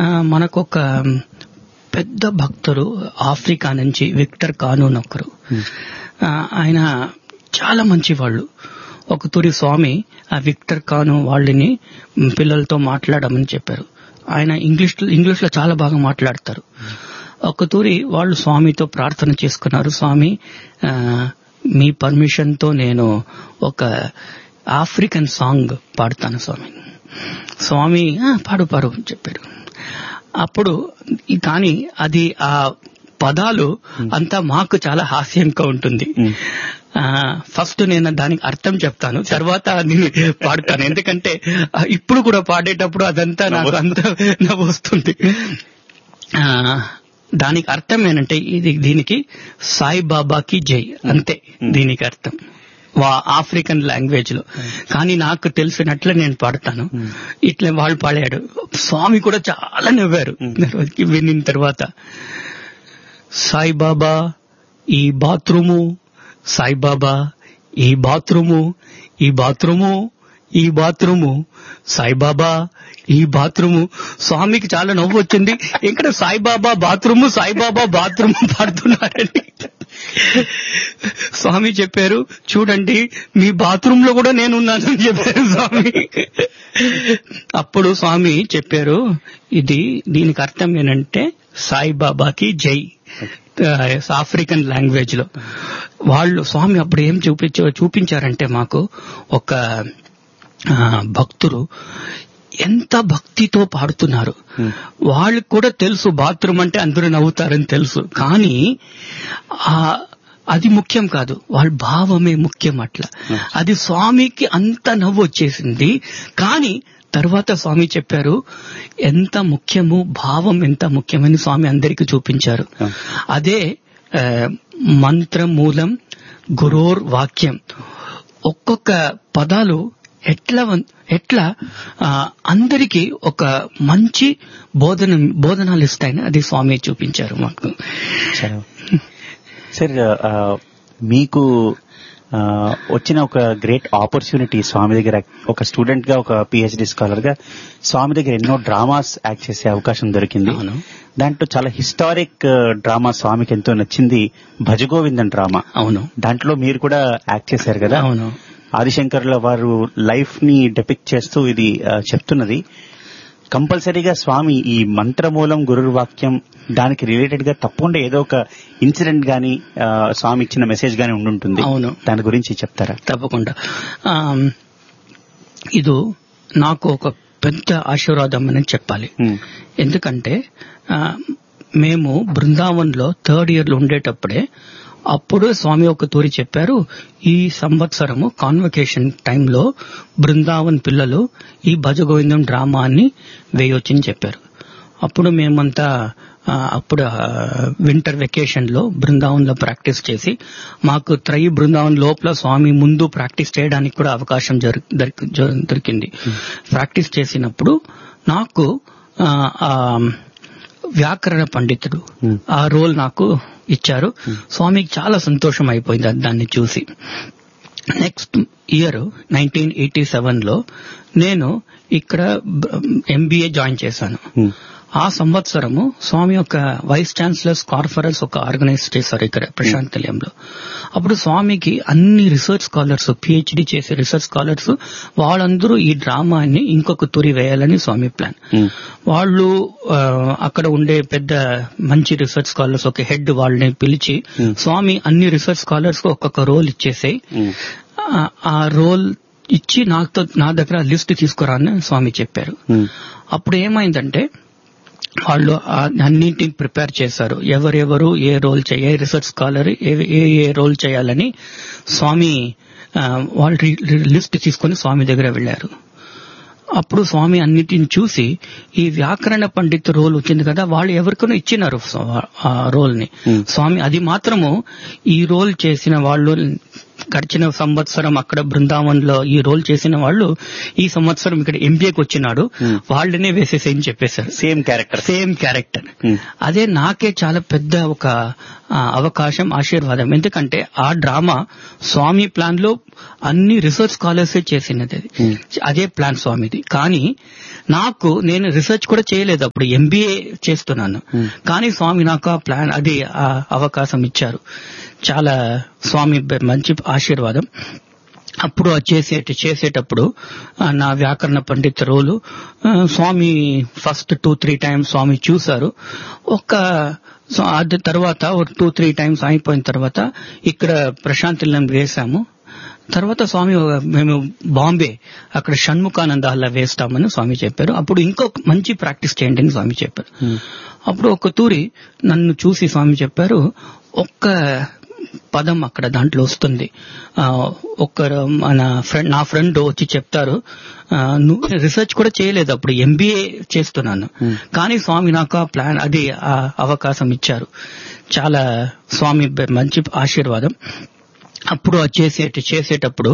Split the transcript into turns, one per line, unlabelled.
ఆ, మనకొక పెద్ద భక్తుడు ఆఫ్రికా నుంచి విక్టర్ కానూన్ ఒకరు ఆ, ఆయన చాలా మంచి వాళ్ళు ఒక తూరి స్వామి ఆ విక్టర్ కాను వాళ్ళని మ్, పిల్లలతో మాట్లాడమని చెప్పారు ఆయన ఇంగ్లీష్ ఇంగ్లీష్ లో చాలా బాగా మాట్లాడతారు ఒక తూరి వాళ్ళు స్వామితో ప్రార్థన చేసుకున్నారు స్వామి ఆ, మీ పర్మిషన్ తో నేను ఒక ఆఫ్రికన్ సాంగ్ పాడతాను స్వామి స్వామి "ఆ, పాడు పాడు అని చెప్పారు అప్పుడు ఈ- కానీ అది ఆ పదాలు అంతా మాకు చాలా హాస్యంగా ఉంటుంది ఆ, ఫస్ట్ నేను దానికి అర్థం చెప్తాను తర్వాత దీన్ని పాడతాను ఎందుకంటే ఆ, ఇప్పుడు కూడా పాడేటప్పుడు అదంతా నాకు అంత నవ్వు వస్తుంది ఆ, దానికి అర్థం ఏంటంటే ఇది దీనికి సాయిబాబాకి జై అంతే దీనికి అర్థం వా ఆఫ్రికన్ లాంగ్వేజ్ లో కానీ నాకు తెలిసినట్లు నేను పాడతాను ఇట్లా వాళ్ళు పాడాడు స్వామి కూడా చాలా నవ్వారు వినిన తర్వాత సాయిబాబా ఈ బాత్రూము సాయిబాబా ఈ బాత్రూము ఈ బాత్రూము ఈ బాత్రూము సాయిబాబా ఈ బాత్రూము స్వామికి చాలా నవ్వు వచ్చింది ఇక్కడ సాయిబాబా బాత్రూము సాయిబాబా బాత్రూము పాడుతున్నారని స్వామి చెప్పారు చూడండి మీ బాత్రూమ్ లో కూడా నేను ఉన్నానని చెప్పారు స్వామి అప్పుడు స్వామి చెప్పారు ఇది దీనికి అర్థం ఏంటంటే సాయిబాబాకి జై ఆఫ్రికన్ లాంగ్వేజ్ లో వాళ్ళు స్వామి అప్పుడు ఏం చూపించ చూపించారంటే మాకు ఒక ఆ, భక్తులు ఎంత భక్తితో పాడుతున్నారు వాళ్ళకి కూడా తెలుసు బాత్రూమ్ అంటే అందరూ నవ్వుతారని తెలుసు కానీ ఆ అది ముఖ్యం కాదు వాళ్ళ భావమే ముఖ్యం అట్లా అది స్వామికి అంత నవ్వు వచ్చేసింది కానీ తర్వాత స్వామి చెప్పారు ఎంత ముఖ్యము భావం ఎంత ముఖ్యమని స్వామి అందరికీ చూపించారు అదే ఆ, మంత్రం మూలం గురోర్ వాక్యం ఒక్కొక్క పదాలు ఎట్లా వన్- ఎట్లా ఆ, అందరికీ ఒక మంచి బోధన బోధనాలు ఇస్తాయని అది స్వామి చూపించారు మాకు
చాలా సార్ ఆ, మీకు ఆ, వచ్చిన ఒక గ్రేట్ ఆపర్చునిటీ స్వామి దగ్గర ఒక స్టూడెంట్ గా ఒక పిహెచ్డి స్కాలర్ గా స్వామి దగ్గర ఎన్నో డ్రామాస్ యాక్ట్ చేసే అవకాశం దొరికింది
అవును.
దాంట్లో చాలా హిస్టారిక్ డ్రామా స్వామికి ఎంతో నచ్చింది భజగోవిందన్ డ్రామా
అవును
దాంట్లో మీరు కూడా యాక్ట్ చేశారు కదా
అవును
ఆదిశంకర్ల వారు లైఫ్ ని డెపిక్ట్ చేస్తూ ఇది ఆ, చెప్తున్నది కంపల్సరీగా స్వామి ఈ మంత్రమూలం గురు వాక్యం దానికి రిలేటెడ్ గా తప్పకుండా ఏదో ఒక ఇన్సిడెంట్ గాని ఆ, స్వామి ఇచ్చిన మెసేజ్ గాని ఉండుంటుంది
అవును.
దాని గురించి చెప్తారా
తప్పకుండా ఆమ్, ఇది నాకు ఒక పెద్ద ఆశీర్వాదం అని చెప్పాలి
ఉమ్,
ఎందుకంటే ఆ, మేము బృందావన్లో థర్డ్ ఇయర్ లో ఉండేటప్పుడే అప్పుడు స్వామి ఒక తూరి చెప్పారు ఈ సంవత్సరము కాన్వకేషన్ టైంలో బృందావన్ పిల్లలు ఈ భజగోవిందం డ్రామాని వేయొచ్చని చెప్పారు అప్పుడు మేమంతా ఆ, అప్పుడు వింటర్ వెకేషన్ లో బృందావన్ లో ప్రాక్టీస్ చేసి మాకు త్రయి బృందావన్ లోపల స్వామి ముందు ప్రాక్టీస్ చేయడానికి కూడా అవకాశం జరి- దొరికి- జ- దొరికింది ప్రాక్టీస్ చేసినప్పుడు నాకు ఆ, ఆ, వ్యాకరణ పండితుడు
Hmm.
ఆ రోల్ నాకు ఇచ్చారు స్వామికి చాలా సంతోషం అయిపోయింది అది దాన్ని చూసి next year nineteen eighty seven లో నేను ఇక్కడ ఎంబీఏ జాయిన్ చేశాను
ఉమ్,
ఆ సంవత్సరము స్వామి ఒక వైస్ ఛాన్సలర్స్ కాన్ఫరెన్స్ ఒక ఆర్గనైజ్ చేశారు ఇక్కడ ప్రశాంత్ నిలయంలో అప్పుడు స్వామికి అన్ని రీసెర్చ్ స్కాలర్స్ పిహెచ్డి చేసే రీసెర్చ్ స్కాలర్స్ వాళ్ళందరూ ఈ డ్రామాని ఇంకొక తురి వేయాలని స్వామి ప్లాన్
ఉమ్,
వాళ్ళు ఆ, అక్కడ ఉండే పెద్ద మంచి రీసెర్చ్ స్కాలర్స్ ఒక హెడ్ వాళ్ళని పిలిచి
Hmm.
స్వామి అన్ని రీసెర్చ్ స్కాలర్స్ కు ఒక్కొక్క రోల్ ఇచ్చేసాయి
ఉమ్,
ఆ- ఆ రోల్ ఇచ్చి నాతో నా దగ్గర లిస్ట్ తీసుకురా అని స్వామి చెప్పారు
ఉమ్,
అప్పుడు ఏమైందంటే వాళ్ళు ఆ- అన్నింటిని ప్రిపేర్ చేశారు ఎవరెవరు ఏ రోల్ చేయ ఏ రీసెర్చ్ స్కాలర్ ఏ ఏ ఏ రోల్ చేయాలని స్వామి ఆ, వాళ్ళు రి- రి- లిస్ట్ తీసుకొని స్వామి దగ్గర వెళ్లారు అప్పుడు స్వామి అన్నిటిని చూసి ఈ వ్యాకరణ పండిత్ రోల్ వచ్చింది కదా వాళ్ళు ఎవరికైనా ఇచ్చినారు స్వ- ఆ రోల్ ని
Hmm.
స్వామి అది మాత్రము ఈ రోల్ చేసిన వాళ్ళు గడిచిన సంవత్సరం అక్కడ బృందావన్లో ఈ రోల్ చేసిన వాళ్ళు ఈ సంవత్సరం ఇక్కడ ఎంబీఏకి వచ్చినాడు
Hmm.
వాళ్ళనే వేసేసేయని చెప్పేశారు
same character
same character
Hmm.
అదే నాకే చాలా పెద్ద ఒక ఆ, అవకాశం ఆశీర్వాదం ఎందుకంటే ఆ డ్రామా స్వామి ప్లాన్ లో అన్ని రీసెర్చ్ స్కాలర్స్ చేసినది అది
Hmm.
అదే ప్లాన్ స్వామిది కానీ నాకు నేను రీసెర్చ్ కూడా చేయలేదు అప్పుడు ఎంబీఏ చేస్తున్నాను
Hmm.
కానీ స్వామి నాకు ఆ ప్లాన్ అది ఆ అవకాశం ఇచ్చారు చాలా స్వామి బ- మంచి ఆశీర్వాదం అప్పుడు అది చేసే చేసేటప్పుడు ఆ, నా వ్యాకరణ పండిత రోలు ఆ, Swami first two three times Swami చూశారు ఒక సో అది తర్వాత ఒక టూ త్రీ టైమ్స్ అయిపోయిన తర్వాత ఇక్కడ ప్రశాంత్ ఇల్లం వేశాము తర్వాత స్వామి ఒక- మేము బాంబే అక్కడ షణ్ముఖానంద అలా వేస్తామని స్వామి చెప్పారు అప్పుడు ఇంకో మంచి ప్రాక్టీస్ చేయండి అని స్వామి చెప్పారు అప్పుడు ఒక తూరి నన్ను చూసి స్వామి చెప్పారు ఒక్క పదం అక్కడ దాంట్లో వస్తుంది ఆ, ఒక్కరు మన ఫ్రెండ్ నా ఫ్రెండ్ వచ్చి చెప్తారు ఆ, నువ్వు రీసెర్చ్ కూడా చేయలేదు అప్పుడు ఎంబీఏ చేస్తున్నాను
Hmm.
కానీ స్వామి నాకు ఆ ప్లాన్ అది ఆ అవకాశం ఇచ్చారు చాలా స్వామి బ- మంచి ఆశీర్వాదం అప్పుడు అది చేసే చేసేటప్పుడు